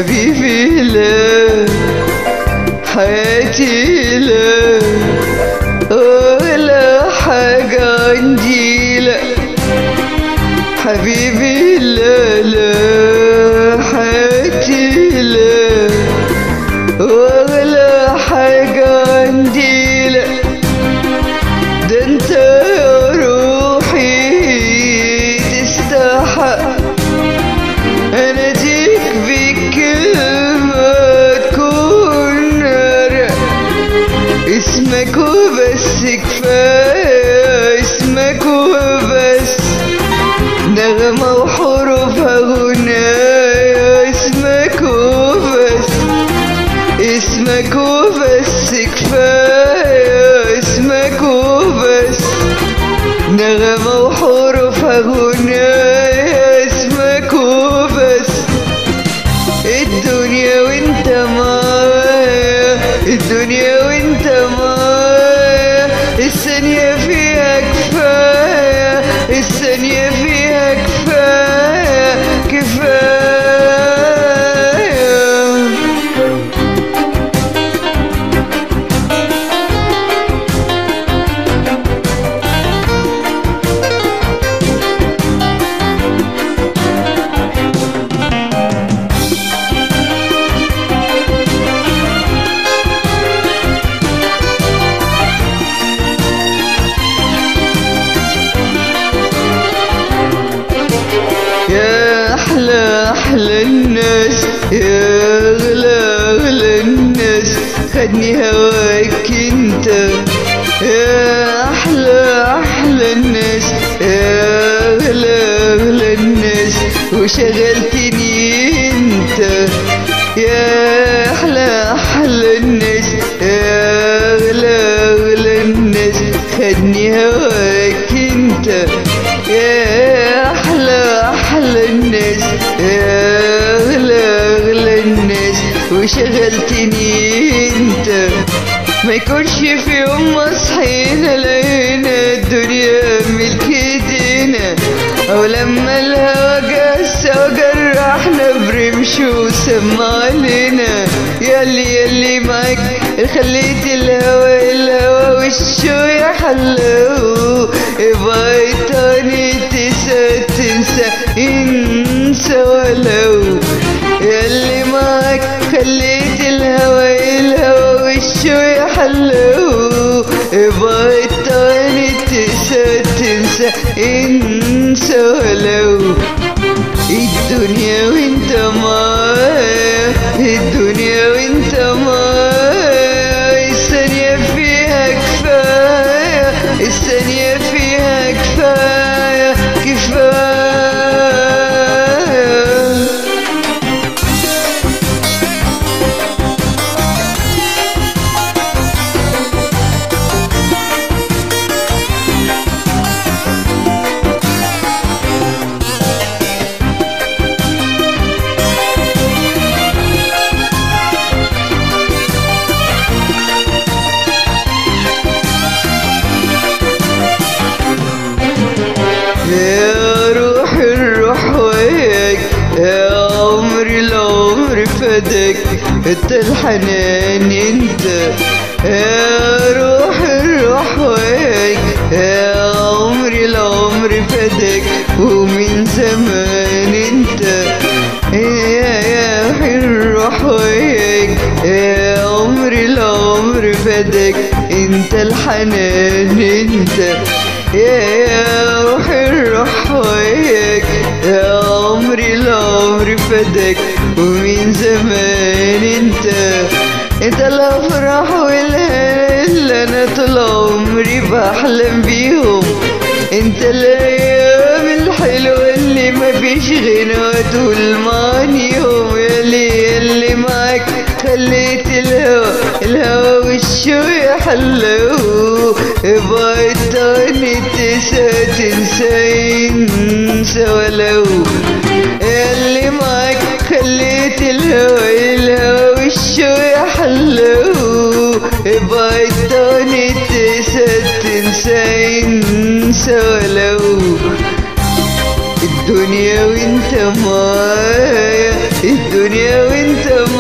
حبيبي لا حياتي لا ولا حاجة عندي لا حبيبي لا لا حياتي لا ولا حاجة عندي لا ده انت يا روحي تستحق اناديك بكلمة تكون رق اسمك وبس كفاية اسمك وبس نغمة وحروفها غناية اسمك وبس اسمك وبس كفاية اسمك وبس نغمة وحروفها غناية اسمك وبس الدنيا وانت معايا الدنيا وانت معايا الثانية فيها كفاية الثانية فيها كفاية كفاية يا أحلى أحلى الناس يا أغلى أغلى الناس خدني هواك انت يا أحلى أحلى الناس يا أغلى أغلى الناس وشغلتني انت يا أحلى أحلى الناس يا أغلى أغلى الناس خدني هواك انت يا أحلى أحلى الناس يا أغلى أغلى الناس وشغلتني انت ما يكونش في يوم ما صحينا لقينا الدنيا ملك ايدينا او لما الهوا جس وجرحنا برمش وسمع علينا ياللي ياللي معاك خليت الهوا الهوا والشو يحلو ابعد تاني تنسى تنسى انسى ولو ياللي معاك خليت الهوا الهوا والشو يحلو ابعد تاني تنسى تنسى انسى ولو الدنيا وانت معايا الدنيا وانت معايا الثانية فيها كفاية الثانية فيها كفاية كفاية يا روح الروح وياك يا عمري العمر فدك انت الحنان انت يا روح الروح وياك يا عمري العمر فدك ومن زمان انت يا يا روح الروح وياك يا عمري العمر فدك انت الحنان انت يا يا روح الروح وياك يا عمري العمر فدك ومن زمان انت انت الافراح والهنا اللي انا طول عمري بحلم بيهم انت الايام الحلوه اللي ما فيش غنى طول معانيهم ياللي ياللي معاك خليت الهوا الهوا والشو يحلو ابعد تاني تنسى تنسى انسى ولو ياللي معاك خليت الهوا الهوا والشو يحلو ابعد تاني تنسى تنسى انسى ولو الدنيا وانت معايا الدنيا وانت